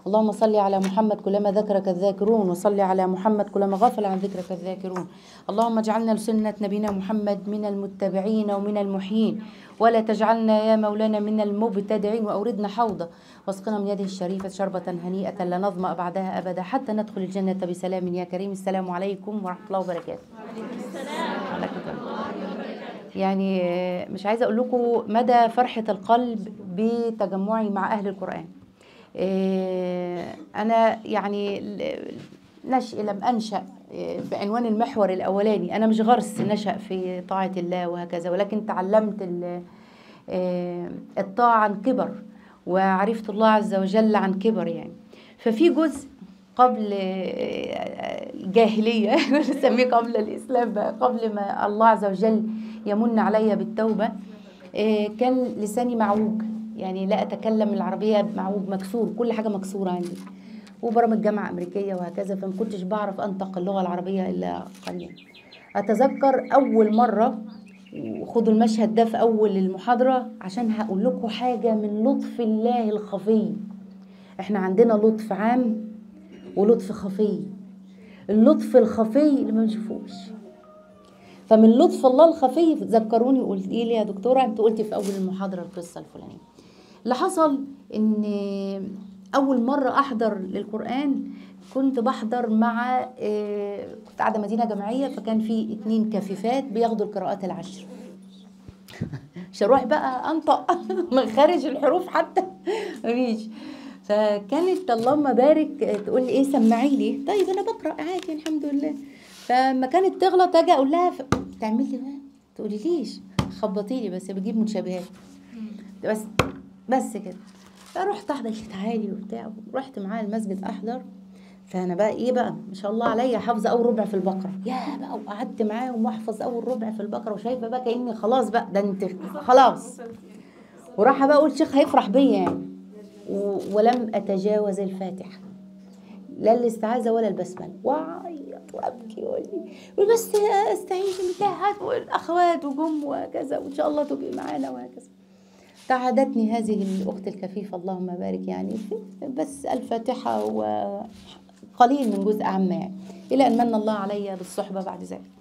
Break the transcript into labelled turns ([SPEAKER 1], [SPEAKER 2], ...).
[SPEAKER 1] اللهم صل على محمد كلما ذكرك الذاكرون وصل على محمد كلما غفل عن ذكرك الذاكرون اللهم اجعلنا لسنة نبينا محمد من المتبعين ومن المحيين ولا تجعلنا يا مولانا من المبتدعين وأوردنا حوضه واسقنا من يده الشريفة شربة هنيئة لا نظمأ بعدها أبدا حتى ندخل الجنة بسلام يا كريم السلام عليكم ورحمة الله وبركاته عليكم السلام. يعني آه، مش عايزة أقول لكم مدى فرحة القلب بتجمعي مع أهل القرآن آه، أنا يعني ل- نشأ لم أنشأ آه، بعنوان المحور الأولاني أنا مش غرس نشأ في طاعة الله وهكذا ولكن تعلمت ال- آه، الطاعة عن كبر وعرفت الله عز وجل عن كبر يعني ففي جزء قبل آه، الجاهلية نسميه قبل الإسلام بقى قبل ما الله عز وجل يمن علي بالتوبة آه، كان لساني معوج يعني لا أتكلم العربية معوج مكسور كل حاجة مكسورة عندي وبرامج جامعة أمريكية وهكذا فما كنتش بعرف أنطق اللغة العربية إلا قليلا أتذكر أول مرة وخدوا المشهد ده في أول المحاضرة عشان هقول لكم حاجة من لطف الله الخفي احنا عندنا لطف عام ولطف خفي اللطف الخفي اللي ما بنشوفوش فمن لطف الله الخفي ذكروني وقلت لي يا دكتوره انت قلتي في اول المحاضره القصه الفلانيه اللي حصل ان اول مره احضر للقران كنت بحضر مع آه، كنت قاعده مدينه جامعيه فكان في اتنين كفيفات بياخدوا القراءات العشر مش هروح بقى انطق مخارج الحروف حتى مفيش فكانت اللهم بارك تقول لي ايه سمعي لي طيب انا بقرا عادي الحمد لله فما كانت تغلط اجي اقول لها ف- تعملي ايه تقولي ليش خبطي لي بس بجيب مشابهات بس بس كده فرحت احضر قالت لي تعالي وبتاع رحت معاها المسجد احضر فانا بقى ايه بقى ما شاء الله عليا حافظه اول ربع في البقره يا بقى وقعدت معاهم واحفظ اول ربع في البقره وشايفه بقى كاني خلاص بقى ده انت خلاص وراح بقى اقول شيخ هيفرح بيا يعني و- ولم اتجاوز الفاتحه لا الاستعاذه ولا البسمله واعيط وابكي واقول لي بس استعين بالله والاخوات وجم وكذا وان شاء الله تبقي معانا وهكذا ساعدتني هذه الاخت الكفيفه اللهم بارك يعني في بس الفاتحه وقليل من جزء عامه يعني الى ان من الله علي بالصحبه بعد ذلك